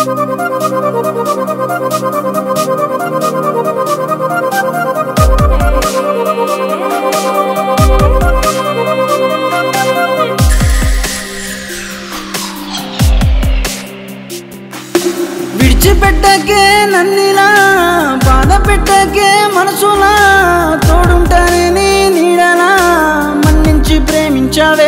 విడిచిపెట్టకే నన్నిలా బాధ పెట్టకే మనసులా తోడుంటానే నీ నీడలా మన్నించి ప్రేమించావే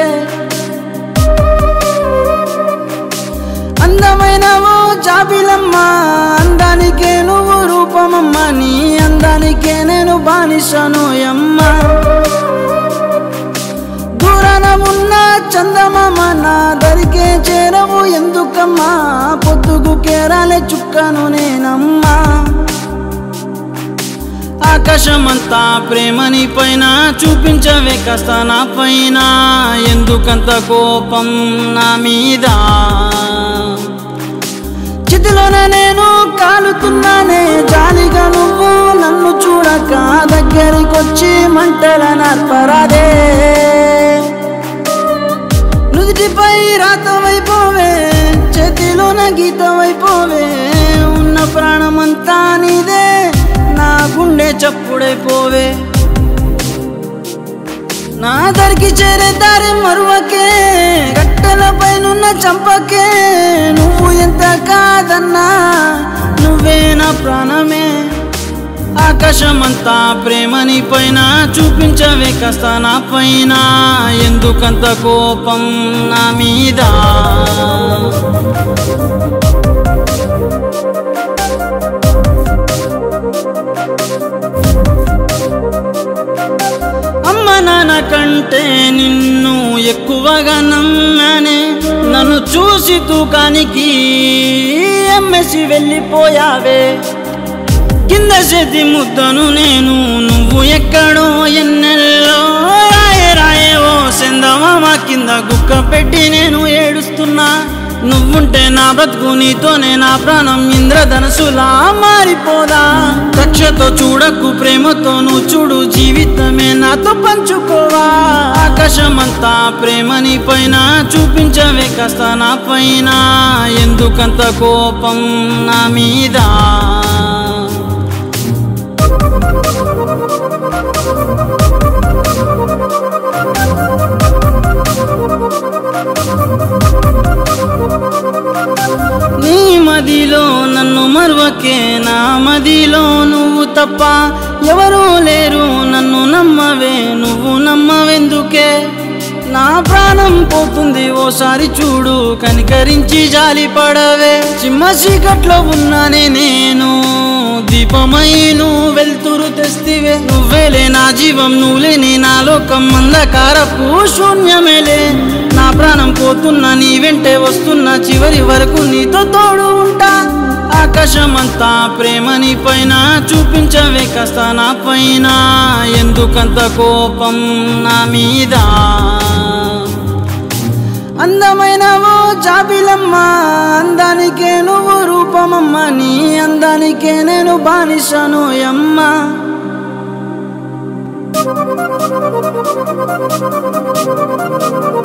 అందమైన ఓ జాబిలమ్మ అందానికే నువ్వు రూపమమ్మ నీ అందానికే నేను బానిసను అమ్మ దూరాన ఉన్న చందమామ నా దరికే చేరవు ఎందుకమ్మా పొద్దుగు కేరాలే చుక్కను నేనమ్మా ఆకాశమంతా ప్రేమని పైన చూపించవే కాస్త నా పైన ఎందుకంత కోపం నా మీద చితిలోన నేను కాలుతున్నానే జాలిగా నువ్వు నన్ను చూడక దగ్గరికొచ్చి మంటల నర్పరాదే నుదుటిపై రాతమైపోవే చేతిలోన గీతమైపోవే ఉన్న ప్రాణమంతా నీదే నా గుండె చప్పుడైపోవే నా దరికి చేరే దారి మరువకే గట్టెల పైనున్న చంపకే నువ్వు ఎంత కాదన్నా నువ్వే నా ప్రాణమే ఆకాశమంతా ప్రేమని పైన చూపించవే కాస్త నా పైన ఎందుకంత కోపం నా మీద అమ్మ నాన్న కంటే నిన్ను ఎక్కువగా నమ్మానే నన్ను చూసి తూకానికి ఎమ్మెసి వెళ్ళిపోయావే కింద చేతి ముద్దను నేను నువ్వు ఎక్కడో ఎన్నెల్లో రాయే రాయే ఓ సెందమామ కింద గుక్క పెట్టి నేను ఏడుస్తున్నా నువ్వుంటే నా బ్రతుకు నీతోనే నా ప్రాణం ఇంద్రధనసులా మారిపోదా కక్షతో చూడకు ప్రేమతో నువ్వు చూడు జీవితమే నాతో పంచుకోవా ఆకాశమంతా ప్రేమని పైన చూపించవే కాస్త నా పైన ఎందుకంత కోపం నా మీద నీ మదిలో నన్ను మరువకే నా మదిలో నువ్వు తప్ప ఎవరూ లేరు నన్ను నమ్మవే నువ్వు నమ్మవెందుకే నా ప్రాణం పోతుంది ఓసారి చూడు కనికరించి జాలి పడవే చిమ్మ చీకట్లో ఉన్నానే నేను దీపమై నువ్వు వెళ్తురు తెస్తివే నువ్వేలే నా జీవం నువ్వులేని నా లోకం అంధకారపు శూన్యమేలే నా ప్రాణం పోతున్నా నీ వెంటే వస్తున్నా చివరి వరకు నీతో తోడు ఉంటా ఆకాశమంతా ప్రేమని పైన చూపించవే కాస్త నా పైన ఎందుకంత కోపం నా మీద అందమైన ఓ జాబిలమ్మ అందానికే నువ్వు రూపమమ్మ నీ అందానికే నేను బానిసను అమ్మ Thank you.